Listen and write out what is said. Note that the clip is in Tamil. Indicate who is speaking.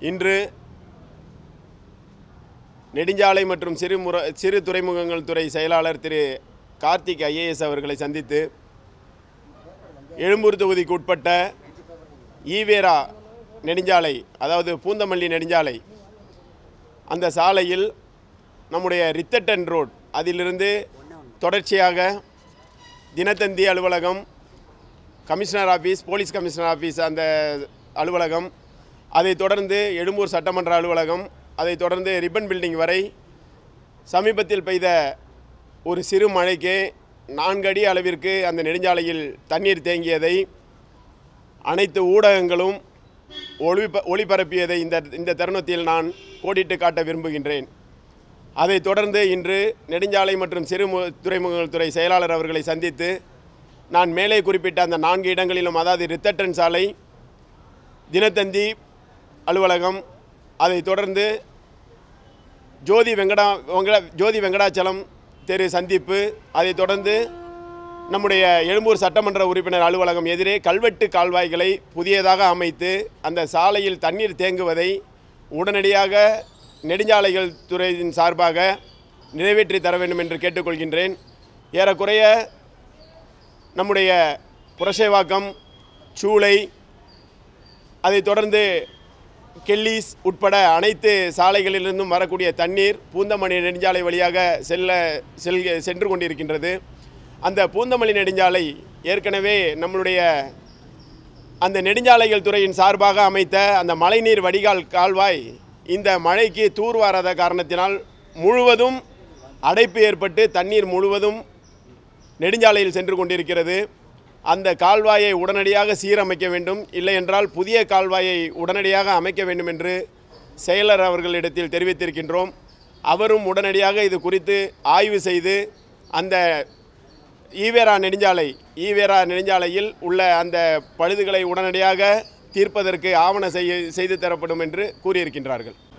Speaker 1: இன்று நெடுஞ்சாலை மற்றும் சிறு முற சிறு துறைமுகங்கள் துறை செயலாளர் திரு கார்த்திக் ஐஏஎஸ் அவர்களை சந்தித்து எழும்பூர் தொகுதிக்கு உட்பட்ட ஈவேரா நெடுஞ்சாலை அதாவது பூந்தமல்லி நெடுஞ்சாலை அந்த சாலையில் நம்முடைய ரித்தட்டன் ரோட் அதிலிருந்து தொடர்ச்சியாக தினத்தந்தி அலுவலகம் commissioner office police commissioner office அந்த அலுவலகம் அதைத் தொடர்ந்து எழும்பூர் சட்டமன்ற அலுவலகம் அதைத் தொடர்ந்து ரிப்பன் பில்டிங் வரை சமீபத்தில் பெய்த ஒரு சிறு மழைக்கு நான்கு அடி அளவிற்கு அந்த நெடுஞ்சாலையில் தண்ணீர் தேங்கியதை அனைத்து ஊடகங்களும் ஒளிப ஒளிபரப்பியதை இந்த இந்த தருணத்தில் நான் கோடிட்டு காட்ட விரும்புகின்றேன் அதைத் தொடர்ந்து இன்று நெடுஞ்சாலை மற்றும் சிறு மு- துறைமுகங்கள் துறை செயலாளர் அவர்களை சந்தித்து நான் மேலே குறிப்பிட்ட அந்த நான்கு இடங்களிலும் அதாவது ரித்தட்டன் சாலை தினத்தந்தி அலுவலகம் அதைத் தொடர்ந்து ஜோதி வெங்கடா வெங்கடா ஜோதி வெங்கடாச்சலம் தெரு சந்திப்பு அதைத் தொடர்ந்து நம்முடைய எழும்பூர் சட்டமன்ற உறுப்பினர் அலுவலகம் எதிரே கல்வெட்டு கால்வாய்களை புதியதாக அமைத்து அந்த சாலையில் தண்ணீர் தேங்குவதை உடனடியாக நெடுஞ்சாலைகள் துறையின் சார்பாக நிறைவேற்றி தர வேண்டும் என்று கேட்டுக்கொள்கின்றேன் ஏறக்குறைய நம்முடைய புரசைவாக்கம் சூளை அதைத் தொடர்ந்து கெல்லிஸ் உட்பட அனைத்து சாலைகளிலிருந்தும் வரக்கூடிய தண்ணீர் பூந்தமல்லி நெடுஞ்சாலை வழியாக செல்ல செல் சென்று கொண்டிருக்கின்றது அந்த பூந்தமல்லி நெடுஞ்சாலை ஏற்கனவே நம்மளுடைய அந்த நெடுஞ்சாலைகள் துறையின் சார்பாக அமைத்த அந்த மழைநீர் வடிகால் கால்வாய் இந்த மழைக்கு தூர்வாராத காரணத்தினால் முழுவதும் அடைப்பு ஏற்பட்டு தண்ணீர் முழுவதும் நெடுஞ்சாலையில் சென்று கொண்டிருக்கிறது அந்த கால்வாயை உடனடியாக சீரமைக்க வேண்டும் இல்லை என்றால் புதிய கால்வாயை உடனடியாக அமைக்க வேண்டும் என்று செயலர் அவர்களிடத்தில் தெரிவித்திருக்கின்றோம் அவரும் உடனடியாக இது குறித்து ஆய்வு செய்து அந்த ஈவேரா நெடுஞ்சாலை ஈவேரா நெடுஞ்சாலையில் உள்ள அந்த பழுதுகளை உடனடியாக தீர்ப்பதற்கு ஆவண செய்ய செய்து தரப்படும் என்று கூறியிருக்கின்றார்கள்